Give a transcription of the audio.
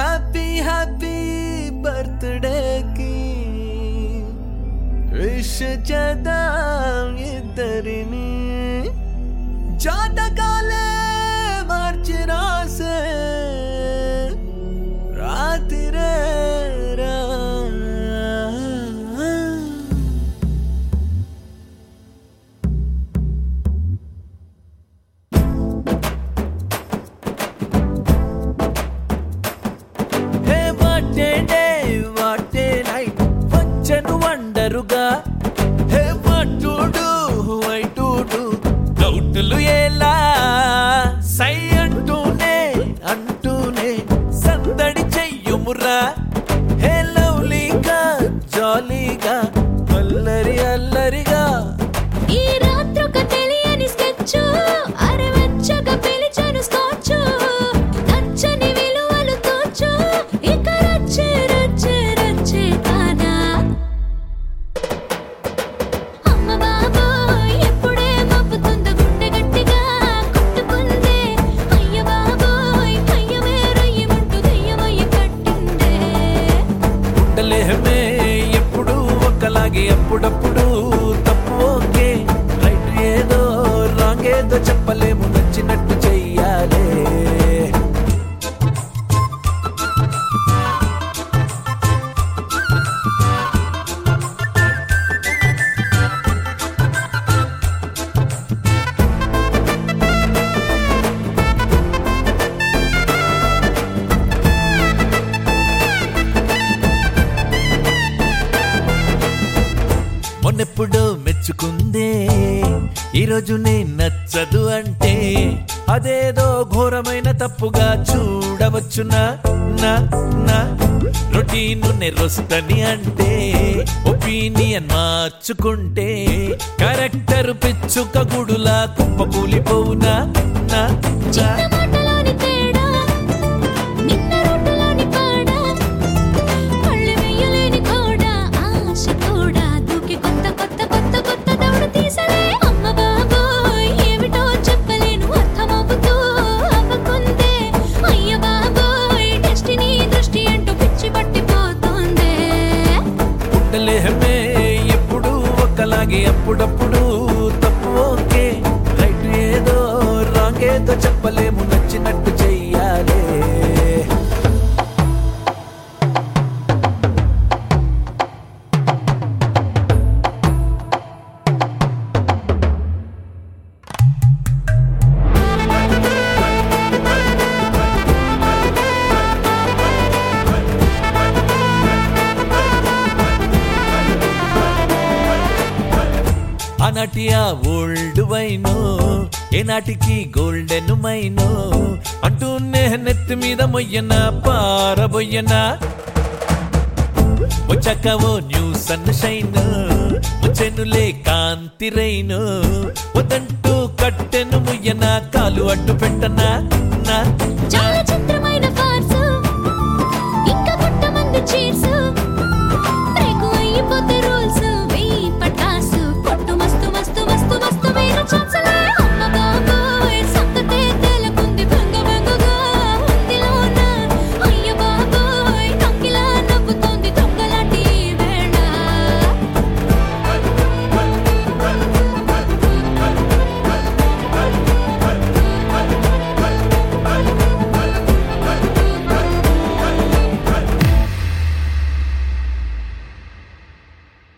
happy happy బర్త్డేకి wish చేద్దాం ఇద్దరిని జాతకాలే మార్చి రాసే రాతిరే రా hey what a day what a night వచ్చను వండరుగా హే వాటుడు వైటుడు డౌట్లు ఎలా సై అంటూనే అంటూనే సందడి చెయ్యుమురా హే లవ్లీగా జాలీగా అల్లరి అల్లరిగా ఈ రాత్రొక తెలియని స్కెచ్ అరవచ్చగా పిలిచను స్కాచ్ నచ్చని విలువలు తోచు ఇక రచ్చే రచ్చే రచ్చే కానా అమ్మ బాబోయ్ ఎప్పుడే మప్పుతుందో గుండె గట్టిగా కొట్టుకుందే అయ్య బాబోయ్ అయ్యమే రయ్యమంటూ దెయ్యమయ్య కట్టిందే ఉండలేమే ఎప్పుడు ఒకలాగే అప్పుడప్పుడు తప్పు ఓకే రైట్ ఏదో రాంగ్ ఏదో చెప్పలేము నచ్చినట్టు చెయ్యాలే మొన్నెప్పుడో మెచ్చుకుందే ఈరోజు నేను నచ్చదు అంటే అదేదో ఘోరమైన తప్పుగా చూడవచ్చునా నా నా రొటీను నెరొస్తని అంటే ఒపీనియన్ మార్చుకుంటే కరెక్టర్ పిచ్చుక గుడులా కుప్పకూలిపోవునా నా నా చిన్న మాటలోని తేడా నిన్న రోడ్డులోని పాడా కళ్ళు వెయ్యలేని కూడా ఆశ కూడా దూకి కొత్త కొత్త కొత్త కొత్త దౌడు తీసలే అమ్మ బాబోయ్ ఏమిటో చెప్పలేను అర్థమవుతూ అవ్వకుందే అయ్య బాబోయ్ డెస్టినీ దృష్టి అంటూ పిచ్చి పట్టిపోతోందే ఉండలేమే ఎప్పుడు ఒకలాగే అప్పుడప్పుడు తప్పు ఓకే రైట్ ఏదో రాంగ్ ఏదో చెప్పలేము నచ్చినట్టు చెయ్యాలే ఆనాటి ఆ ఓల్డ్ వైను ఏనాటికి గోల్డెన్ మైను అంటూనే నెత్తి మీద మొయ్యన పారబొయ్యనా వచ్చాక ఓ న్యూ సన్ షైన్ వచ్చెనులే కాంతి రైను వదంటూ కట్టెను ముయ్యన కాలు అడ్డు పెట్టనా నా